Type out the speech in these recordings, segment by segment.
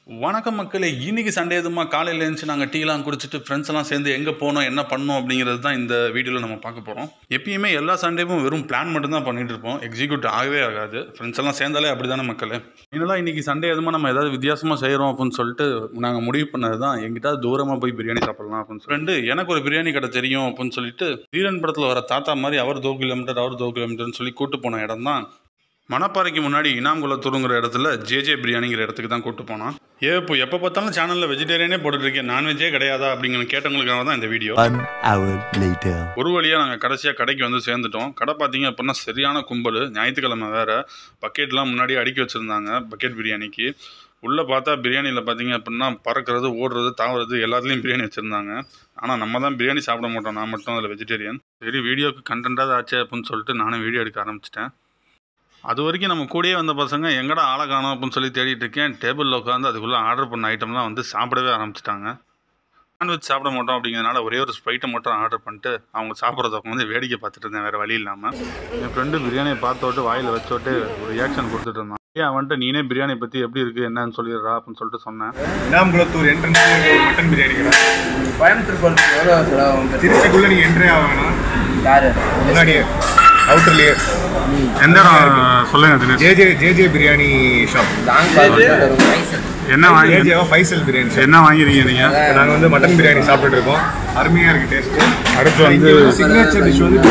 வணக்கம் மக்களே இன்னைக்கு சண்டே எதுமா காலையில் எழுந்துச்சு நாங்கள் டீலாம் குடிச்சிட்டு ஃப்ரெண்ட்ஸ் எல்லாம் சேர்ந்து எங்கே போனோம் என்ன பண்ணோம் அப்படிங்கிறது தான் இந்த வீடியோவில் நம்ம பார்க்க போகிறோம் எப்பயுமே எல்லா சண்டேவும் வெறும் பிளான் மட்டும் தான் பண்ணிட்டு இருப்போம் எக்ஸிக்யூட் ஆகவே ஆகாது ஃப்ரெண்ட்ஸ் எல்லாம் சேர்ந்தாலே அப்படி தானே மக்களே இதெல்லாம் இன்னைக்கு சண்டே எதுமா நம்ம ஏதாவது வித்தியாசமாக செய்கிறோம் அப்படின்னு சொல்லிட்டு நாங்கள் முடிவு பண்ணது தான் எங்கிட்ட தூரமாக போய் பிரியாணி சாப்பிடலாம் அப்படின்னு ஃப்ரெண்டு எனக்கு ஒரு பிரியாணி கடை தெரியும் அப்படின்னு சொல்லிட்டு தீரன் படத்தில் வர தாத்தா மாதிரி அவர் தோ கிலோமீட்டர் அவர் தோ கிலோமீட்டர்னு சொல்லி கூட்டு போன இடம் தான் மணப்பாறைக்கு முன்னாடி இனாம்குளத்தூருங்கிற இடத்துல ஜேஜே பிரியாணிங்கிற இடத்துக்கு தான் கூட்டு போனான் ஏ இப்போ எப்போ பார்த்தாலும் சேனலில் வெஜிடேரியனே போட்டுட்ருக்கேன் நான்வெஜ்ஜே கிடையாதா அப்படிங்கிற கேட்டவங்களுக்காக தான் இந்த வீடியோ One hour later. ஒரு வழியாக நாங்கள் கடைசியாக கடைக்கு வந்து சேர்ந்துட்டோம் கடை பார்த்தீங்க அப்படின்னா சரியான கும்பல் ஞாயிற்றுக்கிழமை வேறு பக்கெட்லாம் முன்னாடி அடுக்கி வச்சுருந்தாங்க பக்கெட் பிரியாணிக்கு உள்ளே பார்த்தா பிரியாணியில் பார்த்தீங்க அப்படின்னா பறக்கிறது ஓடுறது தாவுறது எல்லாத்துலேயும் பிரியாணி வச்சுருந்தாங்க ஆனால் நம்ம தான் பிரியாணி சாப்பிட மாட்டோம் நான் மட்டும் அதில் வெஜிடேரியன் சரி வீடியோக்கு கண்டென்ட்டாக ஆச்சு அப்படின்னு சொல்லிட்டு நானும் வீடியோ எடுக்க ஆரம்பிச்சிட்டேன் அது வரைக்கும் நம்ம கூடயே வந்த பசங்க எங்கடா ஆளை காணோம் அப்படின்னு சொல்லி தேடிட்டு இருக்கேன் டேபிளில் உட்காந்து அதுக்குள்ளே ஆர்டர் பண்ண ஐட்டம்லாம் வந்து சாப்பிடவே ஆரம்பிச்சிட்டாங்க நான்வெஜ் சாப்பிட மாட்டோம் அப்படிங்கிறதுனால ஒரே ஒரு ஸ்ப்ரைட்டை மட்டும் ஆர்டர் பண்ணிட்டு அவங்க சாப்பிட்றத வந்து வேடிக்கை பார்த்துட்டு இருந்தேன் வேறு வழி இல்லாமல் என் ஃப்ரெண்டு பிரியாணியை பார்த்தோட்டு வாயில் வச்சோட்டு ஒரு ரியாக்ஷன் கொடுத்துட்டு இருந்தான் ஏன் அவன்ட்டு நீனே பிரியாணி பற்றி எப்படி இருக்குது என்னன்னு சொல்லிடுறா அப்படின்னு சொல்லிட்டு சொன்னேன் இனாம்குளத்தூர் என்ட்ரன்ஸ் மட்டன் பிரியாணி கடை கோயம்புத்தூர் போகிறதுக்கு எவ்வளோ செலவாகும் திருச்சிக்குள்ள நீங்க என்ட்ரே ஆகணும் யாரு முன்னாடியே அவுட்டர்லயே எந்த இடம் சொல்லுங்க Dinesh JJ JJ biryani shop லாங் பாஸ் என்ன வாங்கி ஜேஜேவா ஃபைசல் பிரியாணி ஷாப் என்ன வாங்கிருக்கீங்க நீங்கள் நாங்க வந்து மட்டன் பிரியாணி சாப்பிட்டுட்டு இருக்கோம் அருமையா இருக்கு டேஸ்ட் அடுத்து வந்து சிக்னேச்சர் டிஷ் வந்து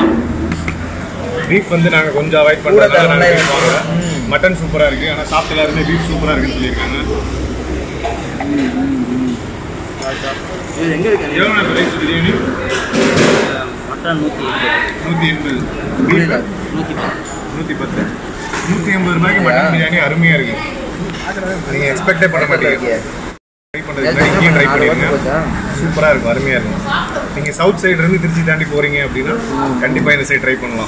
பீஃப் வந்து நாங்க கொஞ்சம் அவாய்ட் பண்றதுனால நாங்க beef வாங்கல மட்டன் சூப்பரா இருக்கு ஆனா சாப்பிட்டு எல்லாருமே பீஃப் சூப்பரா இருக்குன்னு சொல்லியிருக்காங்க இது எங்கே இருக்கு எவ்வளோ பிரைஸ் பிரியாணி மட்டன் நூற்றி நூற்றி எண்பது பீஃப் நூற்றி பத்து நூற்றி பத்து நூற்றி எண்பது ரூபாய்க்கு மட்டன் பிரியாணி அருமையாக இருக்கு நீங்கள் எக்ஸ்பெக்டே பண்ண மாட்டீங்க ட்ரை பண்ணுறதுக்கு இங்கேயும் ட்ரை பண்ணிருங்க சூப்பராக இருக்கும் அருமையாக இருக்கும் நீங்கள் சவுத் சைடு இருந்து திருச்சி தாண்டி போகிறீங்க அப்படின்னா கண்டிப்பாக இந்த சைடு ட்ரை பண்ணலாம்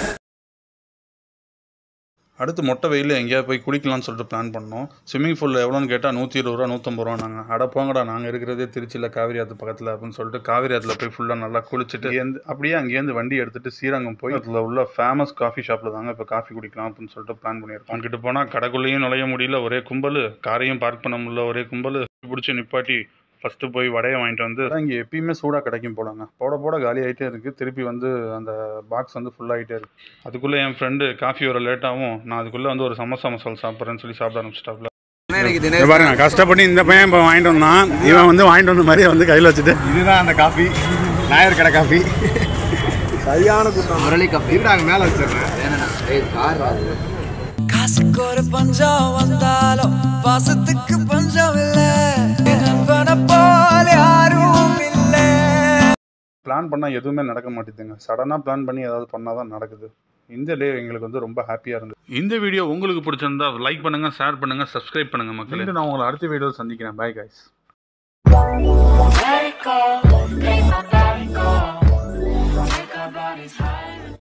அடுத்து மொட்டை வெயிலில் எங்கேயாவது போய் குளிக்கலாம்னு சொல்லிட்டு பிளான் பண்ணோம் ஸ்விம்மிங் பூலில் எவ்வளோன்னு கேட்டால் நூற்றி இருபது ரூபா நூற்றம்பது ரூபா நாங்கள் அட போங்கடா நாங்கள் இருக்கிறதே திருச்சியில் காவிரி ஆற்று பக்கத்தில் அப்படின்னு சொல்லிட்டு காவிரி ஆற்றுல போய் ஃபுல்லாக நல்லா குளிச்சுட்டு இங்கேருந்து அப்படியே அங்கேருந்து வண்டி எடுத்துகிட்டு ஸ்ரீரங்கம் போய் அதில் உள்ள ஃபேமஸ் காஃபி ஷாப்பில் தாங்க இப்போ காஃபி குடிக்கலாம் அப்படின்னு சொல்லிட்டு பிளான் பண்ணியிருக்கோம் அங்கிட்டு போனால் கடைக்குள்ளேயும் நுழைய முடியல ஒரே கும்பல் காரையும் பார்க் பண்ண முடியல ஒரே கும்பல் பிடிச்சி நிப்பாட்டி ஃபஸ்ட்டு போய் வடையை வாங்கிட்டு வந்து இங்கே எப்பயுமே சூடாக கிடைக்கும் போலாங்க போட போட காலி ஆகிட்டே இருக்குது திருப்பி வந்து அந்த பாக்ஸ் வந்து ஃபுல்லாகிட்டே இருக்கு அதுக்குள்ளே என் ஃப்ரெண்டு காஃபி வர லேட்டாகவும் நான் அதுக்குள்ளே வந்து ஒரு சமோசா மசாலா சாப்பிட்றேன்னு சொல்லி சாப்பிட ஆரம்பிச்சிட்டாப்ல எனக்கு பாருங்க கஷ்டப்பட்டு இந்த பையன் இப்போ வாங்கிட்டு வந்தான் இவன் வந்து வாங்கிட்டு வந்த மாதிரியே வந்து கையில் வச்சுட்டு இதுதான் அந்த காஃபி நாயர் கடை காஃபி சரியான கூட்டம் முரளி கப்பி இது நாங்கள் மேலே வச்சிடுறேன் வேணா ஏய் கார் அது காசுக்கு ஒரு பஞ்சம் வந்தாலும் பாசத்துக்கு பஞ்சம் இல்ல நண்பனை போல யாரும் இல்ல பிளான் பண்ணால் எதுவுமே நடக்க மாட்டேங்குதுங்க சடனாக பிளான் பண்ணி ஏதாவது பண்ணால் தான் நடக்குது இந்த டே எங்களுக்கு வந்து ரொம்ப ஹாப்பியாக இருந்தது இந்த வீடியோ உங்களுக்கு பிடிச்சிருந்தா லைக் பண்ணுங்கள் ஷேர் பண்ணுங்கள் சப்ஸ்கிரைப் பண்ணுங்கள் மக்களே நான் உங்களை அடுத்த வீடியோவில் சந்திக்கிறேன் bye guys Let it go, let